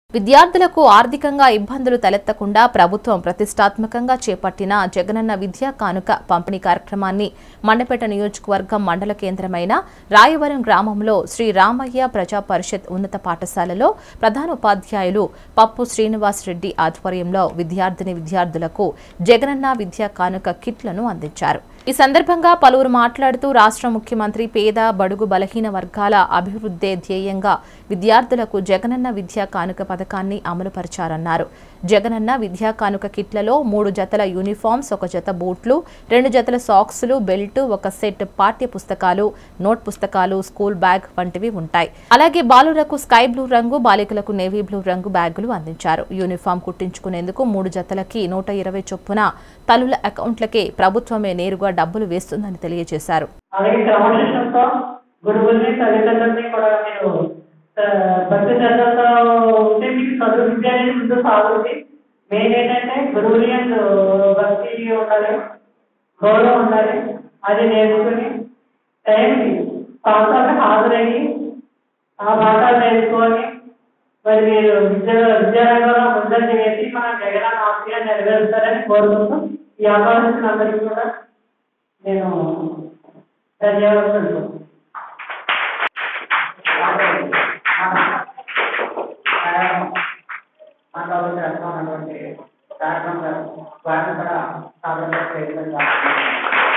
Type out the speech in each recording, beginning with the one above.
విద్యార్థులకు ఆర్థికంగా ఇబ్బందులు తలెత్తకుండా ప్రభుత్వం ప్రతిష్టాత్మకంగా చేపట్టిన జగనన్న విద్యా కానుక పంపిణీ కార్యక్రమాన్ని మండపేట నియోజకవర్గం మండల కేంద్రమైన రాయవరం గ్రామంలో శ్రీ రామయ్య ప్రజా పరిషత్ ఉన్నత పాఠశాలలో ప్రధానోపాధ్యాయులు పప్పు శ్రీనివాస్ రెడ్డి ఆధ్వర్యంలో విద్యార్థిని విద్యార్థులకు జగనన్న విద్యా కానుక కిట్లను అందించారు ఈ సందర్భంగా పలువురు మాట్లాడుతూ రాష్ట్ర ముఖ్యమంత్రి పేద బడుగు బలహీన వర్గాల అభివృద్ధే ధ్యేయంగా విద్యార్థులకు జగనన్న విద్యా కానుక పథకాన్ని అమలుపరిచారన్నారు జగనన్న విద్యా కానుక కిట్లలో మూడు జతల యూనిఫామ్స్ ఒక జత బూట్లు రెండు జతల సాక్స్లు బెల్ట్ ఒక సెట్ పాఠ్య పుస్తకాలు నోట్ పుస్తకాలు స్కూల్ బ్యాగ్ వంటివి ఉంటాయి అలాగే బాలురకు స్కై బ్లూ రంగు బాలికలకు నేవీ బ్లూ రంగు బ్యాగులు అందించారు యూనిఫామ్ కుట్టించుకునేందుకు మూడు జతలకి నూట ఇరవై చొప్పున తల్లుల అకౌంట్లకే ప్రభుత్వమే నేరుగా డబ్బులు వేస్తుందని తెలియజేశారు అలాగే క్రమశిక్షణతో గురువుల్ని తల్లిదండ్రుల్ని కూడా మీరు ఆ, భక్తి శ్రద్ధలతో ఉంటే మీకు చదువు విద్య అనేది ముందు సాగుతుంది మెయిన్ ఏంటంటే గురువుని అండ్ భక్తి ఉండాలి గౌరవం ఉండాలి అది నేర్చుకుని టైంకి పాఠశాలకు హాజరయ్యి ఆ పాఠాలు నేర్చుకొని మరి మీరు విద్య విద్యారంగంలో ముందంజ వేసి మన జగన్ ఆశయాన్ని నెరవేరుస్తారని కోరుకుంటూ ఈ అవకాశం ఇచ్చిన అందరికీ కూడా నేను ధన్యవాదాలు మనలో చేస్తున్నటువంటి కార్యక్రమం వాటిని కూడా సాధారణ ప్రయత్నం చేస్తున్నాను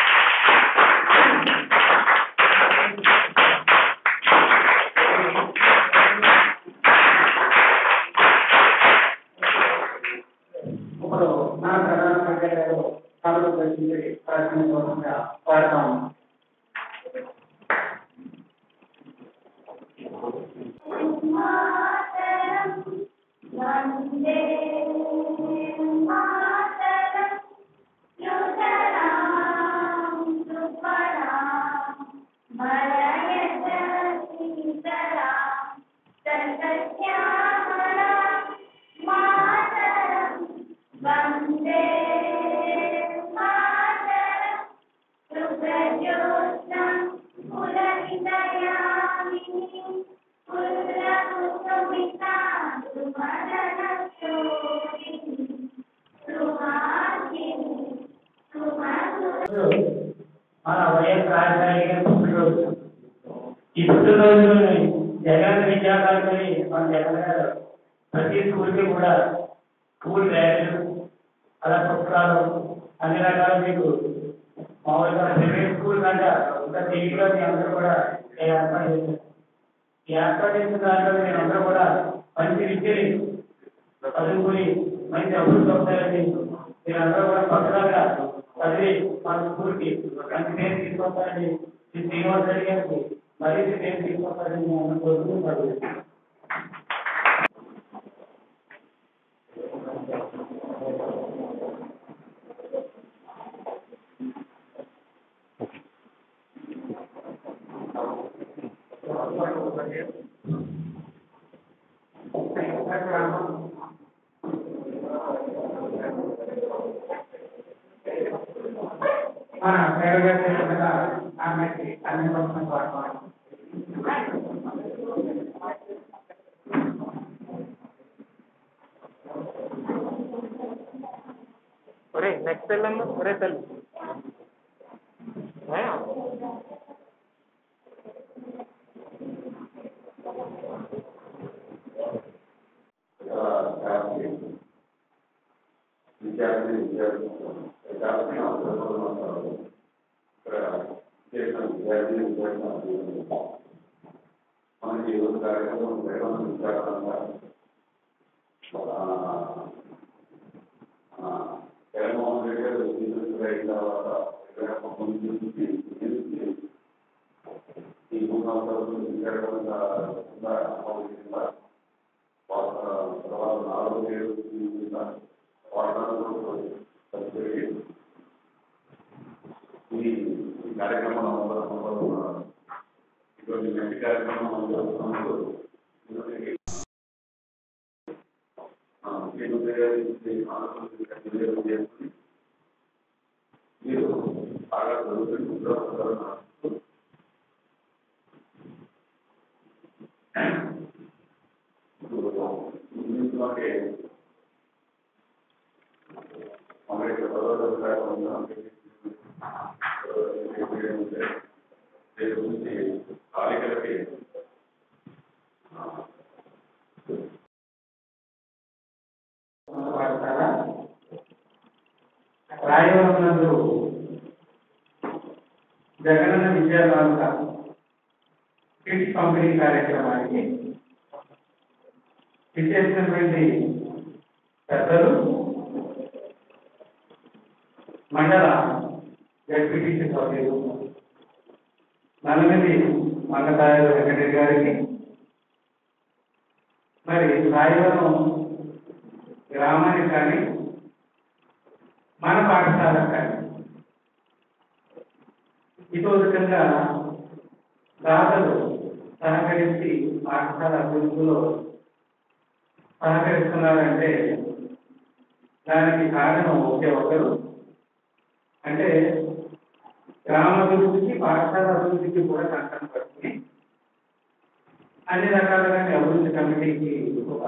ఇప్పుడు మన ప్రధానమంత్రి గారు సభలో వచ్చింది ప్రశ్నించకుండా వాడతాము వందే మాతరం యుతరాం సుఫలాం మలయజ సీతరాం సత్యశ్యామలాం మాతరం వందే మాతరం సుప్రజోత్సం పులకితయామిని పుల్లకుసుమితా సుమదనశోభిని సుహాసిని సుమధుర మన వైఎస్ రాజశేఖర గారి పుట్టినరోజు ఈ పుట్టినరోజుని జగన్ విద్యాకారులని మన జగన్ గారు ప్రతి స్కూల్కి కూడా స్కూల్ బ్యాగులు అలా పుస్తకాలు అన్ని రకాలు మీకు మామూలుగా ప్రైవేట్ స్కూల్ కంటే ఇంకా టీవీలో మీ అందరూ కూడా ఏర్పాటు చేశారు ఈ ఏర్పాటు చేసిన దాంట్లో మీరు అందరూ కూడా మంచి విద్యని చదువుకుని మంచి అభివృద్ధి అవుతారని మీరందరూ కూడా పక్కగా చదివి మన స్కూల్కి మంచి పేరు తీసుకొస్తారని శ్రీ శ్రీనివాస్ రెడ్డి గారికి మరింత పేరు తీసుకొస్తారని మేము అందరూ కోరుకుంటూ మన పేరుగా చేసిన ఆమెకి అన్ని పక్షం వాడుకోవాలి ఒరే నెక్స్ట్ వెళ్ళమ్మా ఒరే తల్లి ఏ? విద్యార్థి విద్యార్థులు విద్యార్థి అవసరం ఇక్కడ చేసిన విద్యార్థి విద్యార్థి మనకి ఈ రోజు కార్యక్రమం వేగం విద్యార్థంగా జగన్మోహన్ రెడ్డి గారు ముఖ్యమంత్రి అయిన తర్వాత ఇక్కడ ముందు నుంచి ఈ మూడు సంవత్సరాలు విద్యార్థంగా అమలు చేసిన తర్వాత నాలుగు ఏడు వాటాలు ఈ ఈ కార్యక్రమం అందరం ఇటువంటి మంచి కార్యక్రమం అందరూ మీరు బాగా చదువుకుని ఉద్యోగస్తులు ఇప్పుడు ఇందులోకి మన యొక్క పదవ కార్యక్రమంలో దీని గురించి బాలికలకి పాఠశాల రాయవరం నందు జగనన్న విద్యాకాంత కిట్స్ పంపిణీ కార్యక్రమానికి విచ్చేసినటువంటి పెద్దలు మండల జడ్పీటీసీ సభ్యులు నల్లమిది మంగతాయ వెంకటరెడ్డి గారికి మరి రాయవరం గ్రామానికి కానీ మన పాఠశాలకు కానీ ఇతోధికంగా దాతలు సహకరించి పాఠశాల అభివృద్ధిలో సహకరిస్తున్నారంటే దానికి కారణం ఒకే ఒకరు అంటే గ్రామ అభివృద్ధికి పాఠశాల అభివృద్ధికి కూడా కంకణం పడుతుంది అన్ని రకాలుగా అభివృద్ధి కమిటీకి ఒక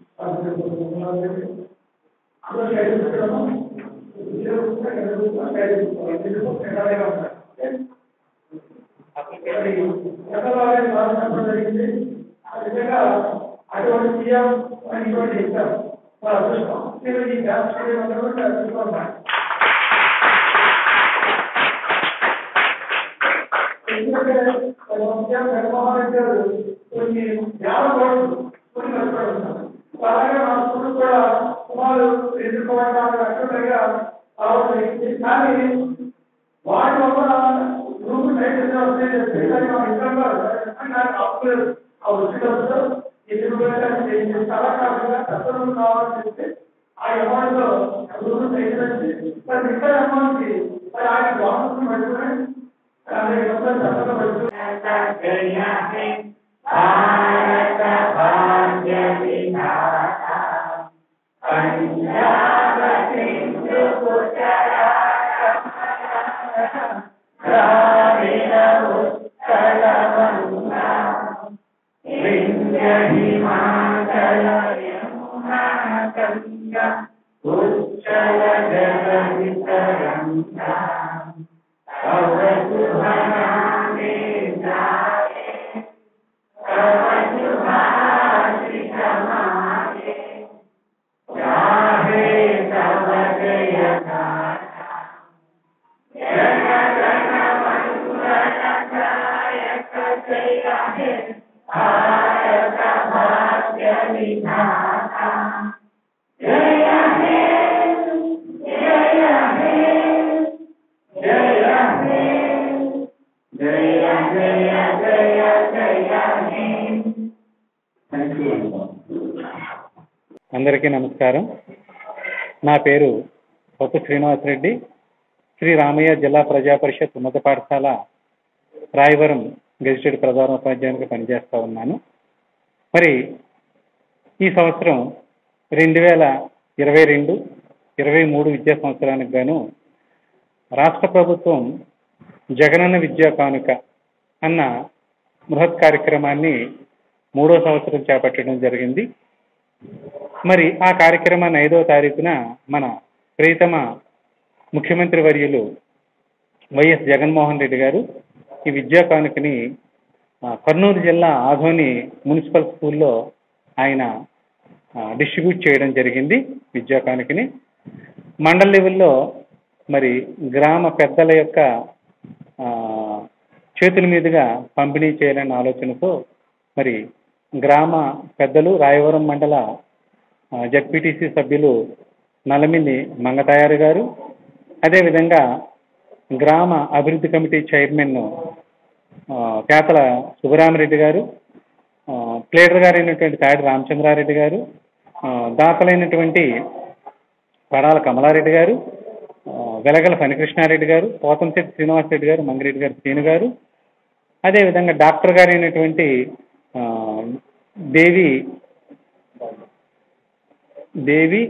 అటువంటి సీఎం అని కూడా ఇస్తారు వాళ్ళ అదృష్టం మీరు ఈ రాష్ట్రీయ అదృష్టం ఎందుకంటే సీఎం జగన్మోహన్ రెడ్డి గారు కొన్ని వేల కోట్లు కొన్ని కష్టపడుతున్నారు అలాగే మా స్కూల్ కూడా సుమారు రెండు కోట్ల నాలుగు లక్షల పైగా రావడం కానీ వాటి వల్ల గ్రూప్ సైకిల్ వస్తాయి చెప్పి కానీ మా ఇంట్లో నాకు అప్పులేదు ఆ వచ్చినప్పుడు ఎదురు చాలా కాకుండా కష్టం కావాలని చెప్పి ఆ అమౌంట్ లో గ్రూప్ సైకిల్ వచ్చి మరి మిగతా అమౌంట్ కి మరి ఆయన గవర్నమెంట్ పట్టుకుని అదే మొత్తం చట్టంలో పట్టుకుని అందరికీ నమస్కారం నా పేరు పప్పు శ్రీనివాసరెడ్డి శ్రీ రామయ్య జిల్లా ప్రజా పరిషత్ ఉన్నత పాఠశాల రాయవరం గెజిటెడ్ ప్రధానోపాధ్యాయునిగా పనిచేస్తూ ఉన్నాను మరి ఈ సంవత్సరం రెండు వేల ఇరవై రెండు ఇరవై మూడు విద్యా సంవత్సరానికి గాను రాష్ట్ర ప్రభుత్వం జగనన్న విద్యా కానుక అన్న బృహత్ కార్యక్రమాన్ని మూడో సంవత్సరం చేపట్టడం జరిగింది మరి ఆ కార్యక్రమాన్ని ఐదో తారీఖున మన ప్రియతమ ముఖ్యమంత్రి వర్యులు వైఎస్ జగన్మోహన్ రెడ్డి గారు ఈ విద్యా కానుకని ఆ, కర్నూలు జిల్లా ఆధోని మున్సిపల్ స్కూల్లో ఆయన డిస్ట్రిబ్యూట్ చేయడం జరిగింది విద్యా కానుకని మండల్ లెవెల్లో మరి గ్రామ పెద్దల యొక్క ఆ, చేతుల మీదుగా పంపిణీ చేయాలనే ఆలోచనతో మరి గ్రామ పెద్దలు రాయవరం మండల జడ్పీటీసీ సభ్యులు నలమిని మంగతాయారు గారు అదేవిధంగా గ్రామ అభివృద్ధి కమిటీ చైర్మన్ ఆ, కేతల సుబ్బరామరెడ్డి గారు ఆ, ప్లేడర్ గారు అయినటువంటి తాడి రామచంద్రారెడ్డి గారు ఆ, దాతలైనటువంటి పడాల కమలారెడ్డి గారు ఆ, వెలగల ఫణికృష్ణారెడ్డి గారు పోతంశెట్టి శ్రీనివాసరెడ్డి గారు మంగిరెడ్డి గారు శ్రీను గారు అదేవిధంగా డాక్టర్ గారు అయినటువంటి ఆ, దేవి దేవి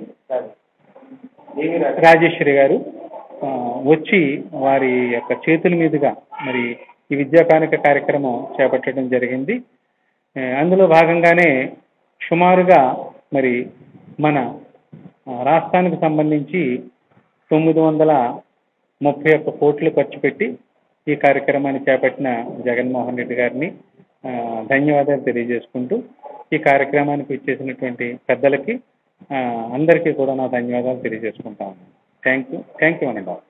రాజేశ్వరి గారు ఆ, వచ్చి వారి యొక్క చేతుల మీదుగా మరి ఈ విద్యా కానుక కార్యక్రమం చేపట్టడం జరిగింది ఆ, అందులో భాగంగానే సుమారుగా మరి మన ఆ, రాష్ట్రానికి సంబంధించి తొమ్మిది వందల ముప్పై ఒక్క కోట్లు ఖర్చు పెట్టి ఈ కార్యక్రమాన్ని చేపట్టిన జగన్మోహన్ రెడ్డి గారిని ఆ, ధన్యవాదాలు తెలియజేసుకుంటూ ఈ కార్యక్రమానికి ఇచ్చేసినటువంటి పెద్దలకి ఆ, అందరికీ కూడా నా ధన్యవాదాలు తెలియజేసుకుంటా ఉన్నాను థ్యాంక్ యూ థ్యాంక్ యూ అండి